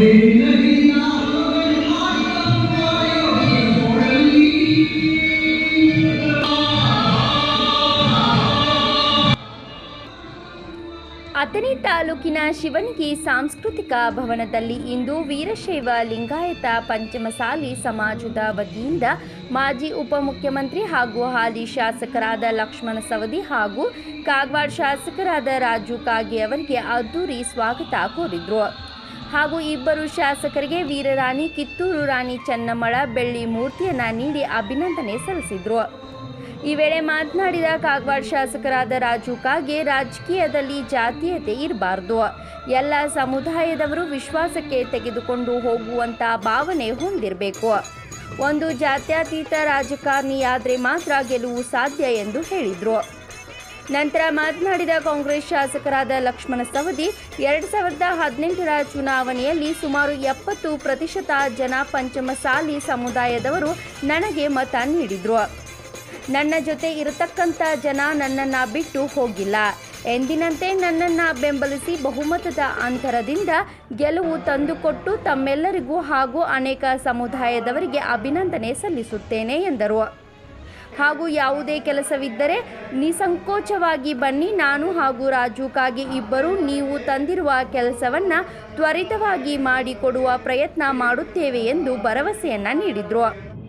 ಅಥಣಿ ತಾಲೂಕಿನ ಶಿವಣಗಿ ಸಾಂಸ್ಕೃತಿಕ ಭವನದಲ್ಲಿ ಇಂದು ವೀರಶೈವ ಲಿಂಗಾಯತ ಪಂಚಮಸಾಲಿ ಸಮಾಜದ ವತಿಯಿಂದ ಮಾಜಿ ಉಪಮುಖ್ಯಮಂತ್ರಿ ಹಾಗೂ ಹಾಲಿ ಶಾಸಕರಾದ ಲಕ್ಷ್ಮಣ ಸವದಿ ಹಾಗೂ ಕಾಗವಾಡ ಶಾಸಕರಾದ ರಾಜು ಕಾಗೆ ಅವರಿಗೆ ಅದ್ದೂರಿ ಸ್ವಾಗತ ಕೋರಿದ್ರು ಹಾಗೂ ಇಬ್ಬರು ಶಾಸಕರಿಗೆ ವೀರರಾಣಿ ಕಿತ್ತೂರು ರಾಣಿ ಚೆನ್ನಮ್ಮಳ ಬೆಳ್ಳಿ ಮೂರ್ತಿಯನ್ನ ನೀಡಿ ಅಭಿನಂದನೆ ಸಲ್ಲಿಸಿದ್ರು ಈ ವೇಳೆ ಮಾತನಾಡಿದ ಕಾಗವಾಡ ಶಾಸಕರಾದ ರಾಜು ಕಾಗೆ ರಾಜಕೀಯದಲ್ಲಿ ಜಾತೀಯತೆ ಇರಬಾರ್ದು ಎಲ್ಲ ಸಮುದಾಯದವರು ವಿಶ್ವಾಸಕ್ಕೆ ತೆಗೆದುಕೊಂಡು ಹೋಗುವಂತ ಭಾವನೆ ಹೊಂದಿರಬೇಕು ಒಂದು ಜಾತ್ಯತೀತ ರಾಜಕಾರಣಿಯಾದರೆ ಮಾತ್ರ ಗೆಲುವು ಸಾಧ್ಯ ಎಂದು ಹೇಳಿದರು ನಂತರ ಮಾತನಾಡಿದ ಕಾಂಗ್ರೆಸ್ ಶಾಸಕರಾದ ಲಕ್ಷ್ಮಣ ಸವದಿ ಎರಡು ಸಾವಿರದ ಹದಿನೆಂಟರ ಚುನಾವಣೆಯಲ್ಲಿ ಸುಮಾರು ಎಪ್ಪತ್ತು ಪ್ರತಿಶತ ಜನ ಪಂಚಮಸಾಲಿ ಸಮುದಾಯದವರು ನನಗೆ ಮತ ನೀಡಿದ್ರು ನನ್ನ ಜೊತೆ ಇರತಕ್ಕಂಥ ಜನ ನನ್ನನ್ನು ಬಿಟ್ಟು ಹೋಗಿಲ್ಲ ಎಂದಿನಂತೆ ನನ್ನನ್ನು ಬೆಂಬಲಿಸಿ ಬಹುಮತದ ಅಂತರದಿಂದ ಗೆಲುವು ತಂದುಕೊಟ್ಟು ತಮ್ಮೆಲ್ಲರಿಗೂ ಹಾಗೂ ಅನೇಕ ಸಮುದಾಯದವರಿಗೆ ಅಭಿನಂದನೆ ಸಲ್ಲಿಸುತ್ತೇನೆ ಎಂದರು ಹಾಗೂ ಯಾವುದೇ ಕೆಲಸವಿದ್ದರೆ ನಿಸಂಕೋಚವಾಗಿ ಬನ್ನಿ ನಾನು ಹಾಗೂ ರಾಜು ಕಾಗೆ ಇಬ್ಬರು ನೀವು ತಂದಿರುವ ಕೆಲಸವನ್ನ ತ್ವರಿತವಾಗಿ ಮಾಡಿಕೊಡುವ ಪ್ರಯತ್ನ ಮಾಡುತ್ತೇವೆ ಎಂದು ಭರವಸೆಯನ್ನ ನೀಡಿದ್ರು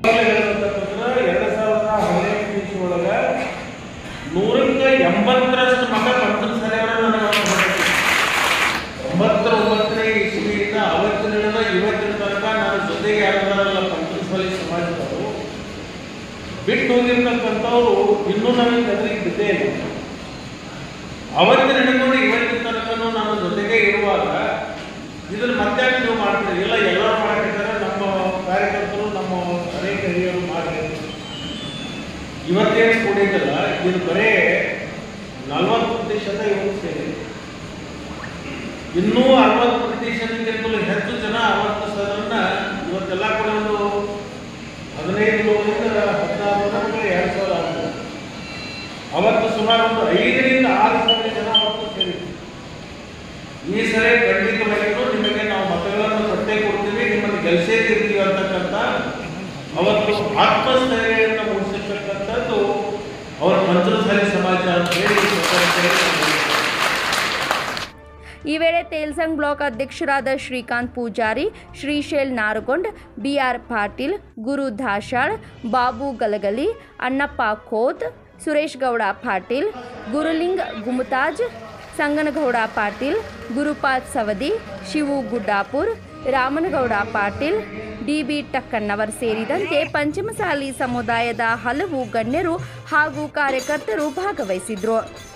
ಎರಡು ಸಾವಿರದ ಹದಿನೈದು ಇಸ್ವಿ ಒಳಗ ನೂರಕ್ಕೆ ಎಂಬತ್ತರಷ್ಟು ಮತ ಪಂಚಮ ಸಾಲಿಯವರು ನನಗೆ ಒಂಬತ್ತರ ಒಂಬತ್ತನೇ ಇಸ್ವಿಯಿಂದ ಅವತ್ತಿನಿಂದ ಇವತ್ತಿನ ತನಕ ನಾನು ಜೊತೆಗೆ ಯಾರಿದಾರಲ್ಲ ಪಂಚಮಸಾಲಿ ಸಮಾಜದವರು ಬಿಟ್ಟು ಹೋಗಿರ್ತಕ್ಕಂಥವ್ರು ಇನ್ನೂ ನನಗೆ ಅದರಿಗೆ ಬಿದ್ದೇ ಇಲ್ಲ ಅವತ್ತಿನ ಹಿಡಿದು ಇವತ್ತಿನ ತನಕನೂ ನಾನು ಜೊತೆಗೆ ಇರುವಾಗ ಇದನ್ನು ಮತ್ತೆ ನೀವು ಮಾಡ್ತೀರಿ ಇಲ್ಲ ಎಲ್ಲರೂ ಮಾಡಕ್ಕಿದ್ದಾರೆ ನಮ್ಮ ಕಾರ್ಯಕರ್ತರು ನಮ್ಮ ಅನೇಕ ಹಿರಿಯರು ಮಾಡಿ ಇವತ್ತೇನು ಕೂಡಿದ್ದಲ್ಲ ಇದು ಬರೇ ನಲವತ್ತು ಪ್ರತಿಶತ ಇವತ್ತು ಸೇರಿ ಇನ್ನೂ ಅರವತ್ತು ಪ್ರತಿಶತಕ್ಕಿಂತಲೂ ಹೆಚ್ಚು ಜನ ಅವತ್ತು ಸದನ ಇವತ್ತೆಲ್ಲ ಕೂಡ ಒಂದು ಹದಿನೈದು ಲೋಕದಿಂದ ಹದಿನಾರು ಲೋಕ ಎರಡು ಸಾವಿರ ಆಗ್ತದೆ ಅವತ್ತು ಸುಮಾರು ಒಂದು ಐದರಿಂದ ಆರು ಸಾವಿರ ಜನ ಅವತ್ತು ಸೇರಿದ್ರು ಈ ಸರಿ ಖಂಡಿತವಾಗಿಯೂ ನಿಮಗೆ ನಾವು ಮತಗಳನ್ನು ಕೊಟ್ಟೇ ಕೊಡ್ತೀವಿ ನಿಮ್ಮನ್ನು ಗೆಲ್ಸೇ ತೀರ್ತೀವಿ ಅಂತಕ್ಕಂಥ ಅವತ್ತು ಆತ್ಮಸ್ಥೈರ್ಯವನ್ನು ಮೂಡಿಸಿರ್ತಕ್ಕಂಥದ್ದು ಅವರ ಪಂಚಮಸಾಲಿ ಸಮಾಜ ಅಂತ ಹೇಳಿ ಸ್ವತಂತ್ರ ಈ ವೇಳೆ ತೇಲ್ಸಂಗ್ ಬ್ಲಾಕ್ ಅಧ್ಯಕ್ಷರಾದ ಶ್ರೀಕಾಂತ್ ಪೂಜಾರಿ ಶ್ರೀಶೈಲ್ ನಾರಗೊಂಡ್ ಬಿಆರ್ ಪಾಟೀಲ್ ಗುರು ಧಾಶಾಳ್ ಬಾಬು ಗಲಗಲಿ ಅಣ್ಣಪ್ಪ ಖೋತ್ ಸುರೇಶ್ ಗೌಡ ಪಾಟೀಲ್ ಗುರುಲಿಂಗ್ ಗುಮತಾಜ್ ಸಂಗನಗೌಡ ಪಾಟೀಲ್ ಗುರುಪಾದ್ ಸವದಿ ಶಿವು ಗುಡ್ಡಾಪುರ್ ರಾಮನಗೌಡ ಪಾಟೀಲ್ ಡಿಬಿ ಟಕ್ಕಣ್ಣವರ್ ಸೇರಿದಂತೆ ಪಂಚಮಸಾಲಿ ಸಮುದಾಯದ ಹಲವು ಗಣ್ಯರು ಹಾಗೂ ಕಾರ್ಯಕರ್ತರು ಭಾಗವಹಿಸಿದ್ರು